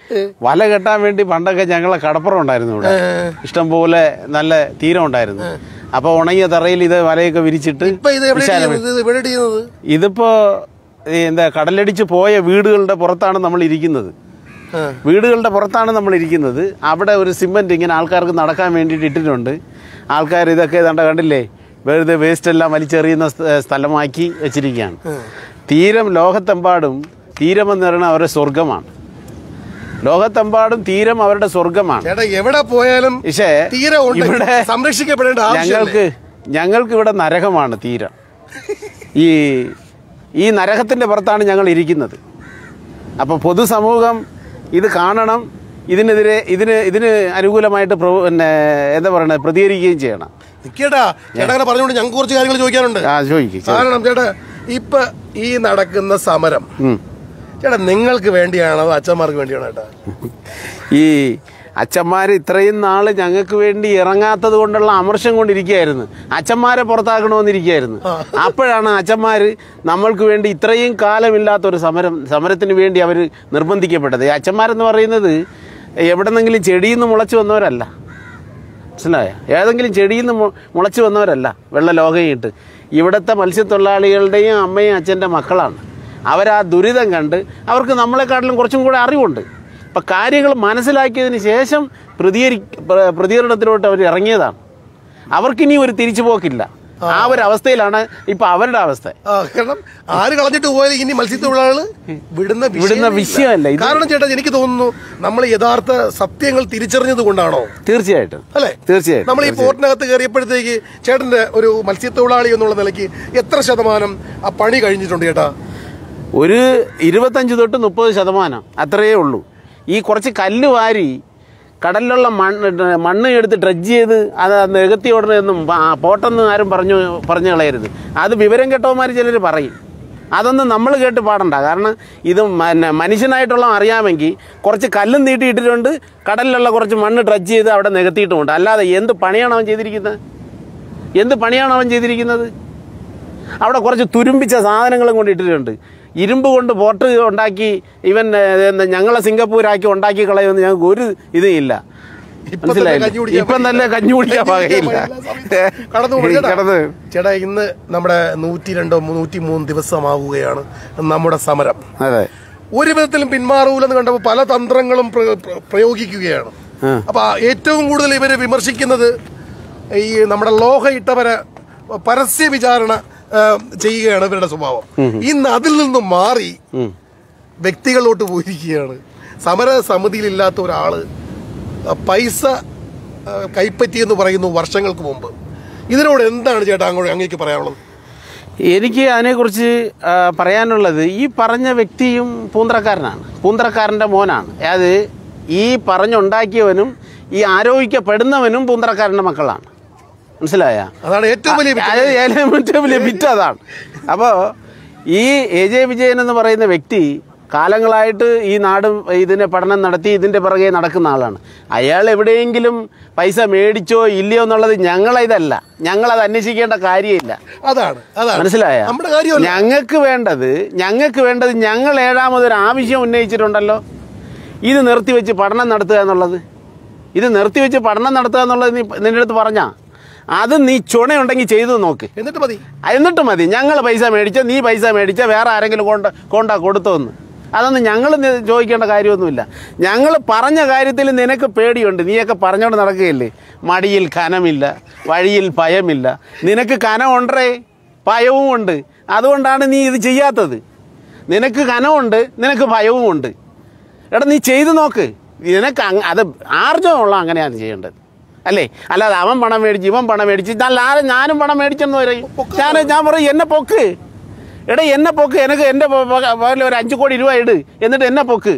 വല കെട്ടാൻ വേണ്ടി പണ്ടൊക്കെ ഞങ്ങളെ കടപ്പുറം ഉണ്ടായിരുന്നു ഇവിടെ ഇഷ്ടംപോലെ നല്ല തീരം ഉണ്ടായിരുന്നു അപ്പൊ ഉണങ്ങിയ തറയിൽ ഇത് വലയൊക്കെ വിരിച്ചിട്ട് ഇപ്പൊ ഇത് എവിടെ വിശാലമായി- ഇത് എവിടെ ചെയ്യുന്നത് ഇതിപ്പോ ഈ എന്താ കടലടിച്ച് പോയ വീടുകളുടെ പുറത്താണ് നമ്മൾ ഇരിക്കുന്നത് ആ. വീടുകളുടെ പുറത്താണ് നമ്മൾ ഇരിക്കുന്നത് അവിടെ ഒരു സിമെന്റ് ഇങ്ങനെ ആൾക്കാർക്ക് നടക്കാൻ വേണ്ടിയിട്ട് ഇട്ടിട്ടുണ്ട് ആൾക്കാർ ഇതൊക്കെ കണ്ട കണ്ടില്ലേ വെറുതെ വേസ്റ്റ് എല്ലാം വലിച്ചെറിയുന്ന സ്ഥ- സ്ഥലമാക്കി വെച്ചിരിക്കുകയാണ് തീരം ലോകത്തെമ്പാടും തീരമെന്ന് പറയുന്നത് അവരുടെ സ്വർഗമാണ് ലോകത്തെമ്പാടും തീരം അവരുടെ സ്വർഗമാണ് ചേട്ടാ എവിടെ പോയാലും പക്ഷേ തീരെ ഉണ്ട് ഇവിടെ സംരക്ഷിക്കപ്പെടേണ്ട ആവശ്യമില്ല ഞങ്ങൾക്ക് ഞങ്ങൾക്ക് ഇവിടെ നരകമാണ് തീരം ഈ ഈ നരകത്തിന്റെ പുറത്താണ് ഞങ്ങൾ ഇരിക്കുന്നത് അപ്പോൾ പൊതുസമൂഹം ഇത് കാണണം ഇതിനെതിരെ ഇതിന് ഇതിന് അനുകൂലമായിട്ട് പ്രവ- പിന്നെ എന്താ പറയുന്നത് പ്രതികരിക്കുകയും ചെയ്യണം നിക്കേട്ടാ ചേട്ടാ അങ്ങനെ പറഞ്ഞുകൊണ്ട് ഞങ്ങൾക്ക് കുറച്ച് കാര്യങ്ങൾ ചോദിക്കാനുണ്ട് ആ ചോദിക്കും കാരണം ചേട്ടാ ഇപ്പൊ ഈ നടക്കുന്ന സമരം ചേട്ടാ നിങ്ങൾക്ക് വേണ്ടിയാണോ അതോ അച്ഛന്മാർക്ക് വേണ്ടിയാണോ ചേട്ടാ ഈ അച്ഛന്മാർ ഇത്രയും നാൾ ഞങ്ങൾക്ക് വേണ്ടി ഇറങ്ങാത്തത് കൊണ്ടുള്ള അമർഷം കൊണ്ടിരിക്കുകയായിരുന്നു അച്ഛന്മാരെ പുറത്താക്കണമെന്നിരിക്കുകയായിരുന്നു അപ്പോഴാണ് അച്ഛന്മാർ നമ്മൾക്ക് വേണ്ടി ഇത്രയും കാലമില്ലാത്ത ഒരു സമരം സമരത്തിന് വേണ്ടി അവർ നിർബന്ധിക്കപ്പെട്ടത് ഈ അച്ഛന്മാരെന്ന് പറയുന്നത് എവിടെന്നെങ്കിലും ചെടിയിൽ നിന്ന് മുളച്ചു വന്നവരല്ല മനസ്സിലായ ഏതെങ്കിലും ചെടിയിൽ നിന്ന് മു- മുളച്ചു വന്നവരല്ല വെള്ള ലോകയിട്ട് ഇവിടുത്തെ മത്സ്യത്തൊഴിലാളികളുടെയും അമ്മയും അച്ഛൻ്റെ മക്കളാണ് അവരാ ദുരിതം കണ്ട് അവർക്ക് നമ്മളെക്കാട്ടിലും കുറച്ചും കൂടെ അറിവുണ്ട് അപ്പം കാര്യങ്ങൾ മനസ്സിലാക്കിയതിന് ശേഷം പ്രതികരി പ്ര- പ്രതികരണത്തിലോട്ട് അവർ ഇറങ്ങിയതാണ് അവർക്കിനി ഒരു തിരിച്ചുപോക്കില്ല ആ ഒരു അവസ്ഥയിലാണ് ഇപ്പം അവരുടെ അവസ്ഥ ആ, കാരണം ആര് കളഞ്ഞിട്ട് പോയാലും ഇനി മത്സ്യത്തൊഴിലാളികൾ വിടുന്ന വിടുന്ന വിഷയമേ വിഷയമല്ല. ഇത് കാരണം ചേട്ടാ എനിക്ക് തോന്നുന്നു നമ്മൾ യഥാർത്ഥ സത്യങ്ങൾ തിരിച്ചറിഞ്ഞത് കൊണ്ടാണോ തീർച്ചയായിട്ടും അല്ലേ തീർച്ചയായിട്ടും നമ്മൾ ഈ പോർട്ടിനകത്ത് കയറിയപ്പോഴത്തേക്ക് ചേട്ടന്റെ ഒരു മത്സ്യത്തൊഴിലാളി എന്നുള്ള നിലയ്ക്ക് എത്ര ശതമാനം ആ പണി കഴിഞ്ഞിട്ടുണ്ട് ചേട്ടാ ഒരു ഇരുപത്തഞ്ച് തൊട്ട് മുപ്പത് ശതമാനം അത്രയേ ഉള്ളൂ ഈ കുറച്ച് കല്ല് വാരി കടലിലുള്ള മണ്ണ് മണ്ണ് എടുത്ത് ഡ്രഡ്ജ് ചെയ്ത് അത് നികത്തി ഓടണമെന്നും പോട്ടെന്ന് ആരും പറഞ്ഞു പറഞ്ഞു കളയരുത് അത് വിവരം കെട്ടവന്മാർ ചിലർ പറയും അതൊന്നും നമ്മൾ കേട്ട് പാടണ്ട കാരണം ഇത് മന- മനുഷ്യനായിട്ടുള്ള അറിയാമെങ്കിൽ കുറച്ച് കല്ലും നീട്ടിയിട്ടിട്ടുണ്ട് കടലിലുള്ള കുറച്ച് മണ്ണ് ഡ്രഡ്ജ് ചെയ്ത് അവിടെ നികത്തിയിട്ടുമുണ്ട് അല്ലാതെ എന്ത് പണിയാണ് അവൻ ചെയ്തിരിക്കുന്നത് എന്ത് പണിയാണ് അവൻ ചെയ്തിരിക്കുന്നത് അവിടെ കുറച്ച് തുരുമ്പിച്ച സാധനങ്ങളും കൊണ്ട് ഇട്ടിട്ടുണ്ട് ഇരുമ്പ് കൊണ്ട് ബോട്ട് ഉണ്ടാക്കി ഇവൻ ഏഹ്, എന്താ ഞങ്ങളെ സിംഗപ്പൂരാക്കി ഉണ്ടാക്കി കളയുമെന്ന് ഞങ്ങൾക്ക് ഒരു ഇതും ഇല്ല ഇപ്പൊ തന്നെ മനസ്സിലായില്ലേ? കഞ്ഞി കുടിക്കാൻ ഇപ്പം നല്ല കഞ്ഞി കുടിക്കാൻ കഞ്ഞി കുടിക്കാൻ പാകയില്ല പാടില്ല. കടന്നു പോയി ചേട്ടാ. കടന്ന് ചേട്ടാ ഇന്ന് നമ്മുടെ നൂറ്റി രണ്ടോ നൂറ്റി മൂന്ന് ദിവസമാവുകയാണ് നമ്മുടെ സമരം അതെ ഒരു വിധത്തിലും പിന്മാറൂലെന്ന് കണ്ടപ്പോൾ പല തന്ത്രങ്ങളും പ്ര- പ്ര- പ്രയോഗിക്കുകയാണ് ആ. അപ്പൊ ആ ഏറ്റവും കൂടുതൽ ഇവര് വിമർശിക്കുന്നത് ഈ നമ്മുടെ ലോഹ ഇട്ടവരെ പരസ്യ വിചാരണ ആ, ചെയ്യുകയാണ് ഇവരുടെ സ്വഭാവം ഇന്ന് അതിൽ നിന്നും മാറി ഉം. വ്യക്തികളിലോട്ട് പോയിരിക്കുകയാണ് സമര സമിതിയിലില്ലാത്ത ഒരാള് ആ, പൈസ ആ, കൈപ്പറ്റിയെന്ന് പറയുന്നു വർഷങ്ങൾക്ക് മുമ്പ് ഇതിനോട് എന്താണ് ചേട്ടാ അങ്ങോട്ട് അങ്ങേക്ക് പറയാനുള്ളത് എനിക്ക് അതിനെക്കുറിച്ച് ആ, പറയാനുള്ളത് ഈ പറഞ്ഞ വ്യക്തിയും പൂന്തറക്കാരനാണ് പൂന്തറക്കാരൻ്റെ മോനാണ് അത് ഈ പറഞ്ഞുണ്ടാക്കിയവനും ഈ ആരോപിക്കപ്പെടുന്നവനും പൂന്തറക്കാരൻ്റെ മക്കളാണ് മനസ്സിലായ അതാണ് ഏറ്റവും വലിയ വിറ്റ്. അത് ഏറ്റവും വലിയ ബിറ്റ് അതാണ് അപ്പോൾ ഈ എ ജെ വിജയൻ എന്ന് പറയുന്ന വ്യക്തി കാലങ്ങളായിട്ട് ഈ നാടും ഇതിനെ പഠനം നടത്തി ഇതിൻ്റെ പിറകെ നടക്കുന്ന ആളാണ് അയാൾ എവിടെയെങ്കിലും പൈസ മേടിച്ചോ ഇല്ലയോ എന്നുള്ളത് ഞങ്ങളിതല്ല ഞങ്ങളത് അന്വേഷിക്കേണ്ട കാര്യമില്ല അതാണ് അതാണ് മനസ്സിലായ നമ്മുടെ കാര്യമല്ല ഞങ്ങൾക്ക് വേണ്ടത് ഞങ്ങൾക്ക് വേണ്ടത് ഞങ്ങൾ ഏഴാമതൊരു ആവശ്യം ഉന്നയിച്ചിട്ടുണ്ടല്ലോ ഇത് നിർത്തിവെച്ച് പഠനം നടത്തുക എന്നുള്ളത് ഇത് നിർത്തിവെച്ച് പഠനം നടത്തുക എന്നുള്ളത് നീ നിന്റെ അടുത്ത് പറഞ്ഞാ അത് നീ ചുണയുണ്ടെങ്കിൽ ചെയ്തു നോക്ക് എന്നിട്ട് മതി എന്നിട്ട് മതി ഞങ്ങൾ പൈസ മേടിച്ച നീ പൈസ മേടിച്ച വേറെ ആരെങ്കിലും കൊണ്ട് കൊണ്ടാ കൊടുത്തോന്ന് അതൊന്നും ഞങ്ങൾ ചോദിക്കേണ്ട കാര്യമൊന്നുമില്ല ഞങ്ങൾ പറഞ്ഞ കാര്യത്തിൽ നിനക്ക് പേടിയുണ്ട് നീയൊക്കെ പറഞ്ഞോണ്ട് നടക്കുകയല്ലേ മടിയിൽ കനമില്ല വഴിയിൽ ഭയമില്ല നിനക്ക് കനമുണ്ടേ ഭയവും ഉണ്ട് അതുകൊണ്ടാണ് നീ ഇത് ചെയ്യാത്തത് നിനക്ക് കനമുണ്ട് നിനക്ക് ഭയവും ഉണ്ട് എടാ നീ ചെയ്തു നോക്ക് നിനക്ക് അങ്ങ് അത് ആർജവമുള്ള അങ്ങനെയാണ് ചെയ്യേണ്ടത് അല്ലേ അല്ലാതെ അവൻ പണം മേടിച്ച് ഇവൻ പണം മേടിച്ച് നല്ല ആരും ഞാനും പണം മേടിച്ചെന്ന് പറയും ഞാൻ ഞാൻ പറയും എന്നെ പൊക്ക് എടാ എന്നെ പൊക്ക് എനിക്ക് എൻ്റെ പോലെ ഒരു അഞ്ച് കോടി രൂപ ഇട് എന്നിട്ട് എന്നെ പൊക്ക്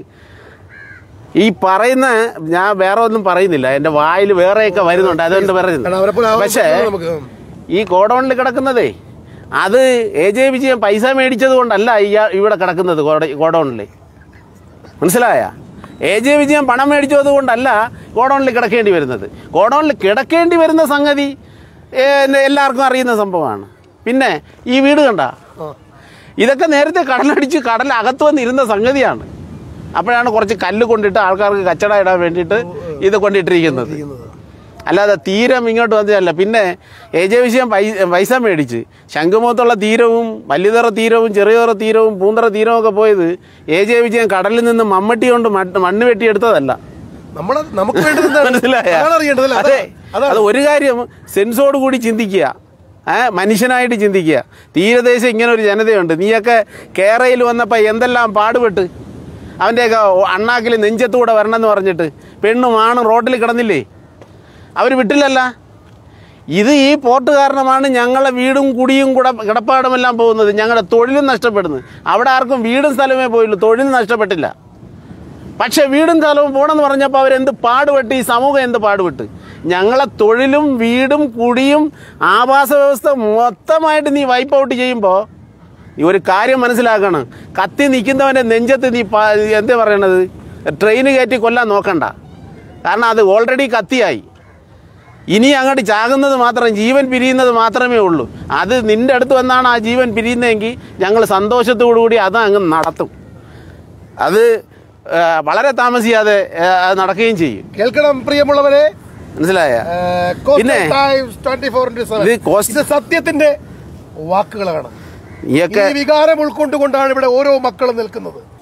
ഈ പറയുന്ന ഞാൻ വേറെ ഒന്നും പറയുന്നില്ല എൻ്റെ വായിൽ വേറെയൊക്കെ വരുന്നുണ്ട് അതുകൊണ്ട് കാരണം അവരെ പോലെ പറയുന്നത് ആവാൻ പക്ഷേ പറ്റില്ല നമുക്ക്. ഈ ഗോഡൗണിൽ കിടക്കുന്നതേ അത് എ ജെ വിജയൻ പൈസ മേടിച്ചത് കൊണ്ടല്ല ഇയാ ഇവിടെ കിടക്കുന്നത് ഗോഡ- ഗോഡൗണിൽ മനസ്സിലായ എ ജെ വിജയൻ പണം മേടിച്ചത് കൊണ്ടല്ല ഗോഡൗണിൽ കിടക്കേണ്ടി വരുന്നത് ഗോഡൗണിൽ കിടക്കേണ്ടി വരുന്ന സംഗതി ഏ, എല്ലാവർക്കും അറിയുന്ന സംഭവമാണ് പിന്നെ ഈ വീട് കണ്ട ഇതൊക്കെ നേരത്തെ കടലടിച്ച് കടലകത്ത് വന്നിരുന്ന സംഗതിയാണ് അപ്പോഴാണ് കുറച്ച് കല്ല് കൊണ്ടിട്ട് ആൾക്കാർക്ക് കച്ചട ഇടാൻ വേണ്ടിയിട്ട് ഇത് കൊണ്ടിട്ടിരിക്കുന്നത് ചെയ്യുന്നത് അല്ലാതെ തീരം ഇങ്ങോട്ട് വന്നതല്ല പിന്നെ എ ജെ വിഷയം പൈ- പൈസ മേടിച്ച് ശംഖുമുഖത്തുള്ള തീരവും വലിയതറ തീരവും ചെറിയതറ തീരവും പൂന്തറ തീരവും ഒക്കെ പോയത് എ ജെ വിജയൻ കടലിൽ നിന്ന് മമ്മട്ടി കൊണ്ട് മണ്ണ് മണ്ണ് വെട്ടിയെടുത്തതല്ല നമ്മളെ നമുക്ക് വേണ്ടത് എന്താണ്? മനസ്സിലായ അതാണ് അറിയേണ്ടത് അല്ലേ? അതെ അതാണ് അത് ഒരു കാര്യം സെൻസോട് കൂടി ചിന്തിക്കുക ഏ മനുഷ്യനായിട്ട് ചിന്തിക്കുക തീരദേശം ഇങ്ങനെ ഒരു ജനതയുണ്ട് നീയൊക്കെ കേരളയിൽ വന്നപ്പോൾ എന്തെല്ലാം പാടുപെട്ട് അവൻ്റെയൊക്കെ അണ്ണാക്കിൽ നെഞ്ചത്തൂടെ വരണമെന്ന് പറഞ്ഞിട്ട് പെണ്ണും ആണും റോട്ടിൽ കിടന്നില്ലേ അവർ വിട്ടില്ലല്ല ഇത് ഈ പോർട്ട് കാരണമാണ് ഞങ്ങളെ വീടും കുടിയും കൂടെ കിടപ്പാടുമെല്ലാം പോകുന്നത് ഞങ്ങളുടെ തൊഴിലും നഷ്ടപ്പെടുന്നത് അവിടെ ആർക്കും വീടും സ്ഥലമേ പോയുള്ളൂ തൊഴിൽ നഷ്ടപ്പെട്ടില്ല പക്ഷെ വീടും സ്ഥലവും പോകണമെന്ന് പറഞ്ഞപ്പോൾ അവരെന്ത് പാടുപെട്ട് ഈ സമൂഹം എന്ത് പാടുപെട്ട് ഞങ്ങളെ തൊഴിലും വീടും കുടിയും ആവാസ വ്യവസ്ഥ മൊത്തമായിട്ട് നീ വൈപ്പ് ഔട്ട് ചെയ്യുമ്പോൾ ഈ ഒരു കാര്യം മനസ്സിലാക്കണം കത്തി നിൽക്കുന്നവൻ്റെ നെഞ്ചത്ത് നീ പ- എന്താ പറയണത് ട്രെയിൻ കയറ്റി കൊല്ലാൻ നോക്കണ്ട കാരണം അത് ഓൾറെഡി കത്തിയായി ഇനി അങ്ങോട്ട് ചാകുന്നത് മാത്രം ജീവൻ പിരിയുന്നത് മാത്രമേ ഉള്ളൂ അത് നിന്റെ അടുത്ത് വന്നാണ് ആ ജീവൻ പിരിയുന്നതെങ്കിൽ ഞങ്ങൾ സന്തോഷത്തോടു കൂടി അത് അങ്ങ് നടത്തും അത് ആ, വളരെ താമസിയാതെ ആ, അത് നടക്കുകയും ചെയ്യും കേൾക്കണം പ്രിയമുള്ളവരെ മനസ്സിലായ പിന്നെ ട്വന്റി ഫോർ ഇത് കോസ്റ്റ്- ഇത് സത്യത്തിന്റെ വാക്കുകളാണ് നീയൊക്കെ ഈ വികാരം ഉൾക്കൊണ്ടുകൊണ്ടാണ് ഇവിടെ ഓരോ മക്കളും നിൽക്കുന്നത്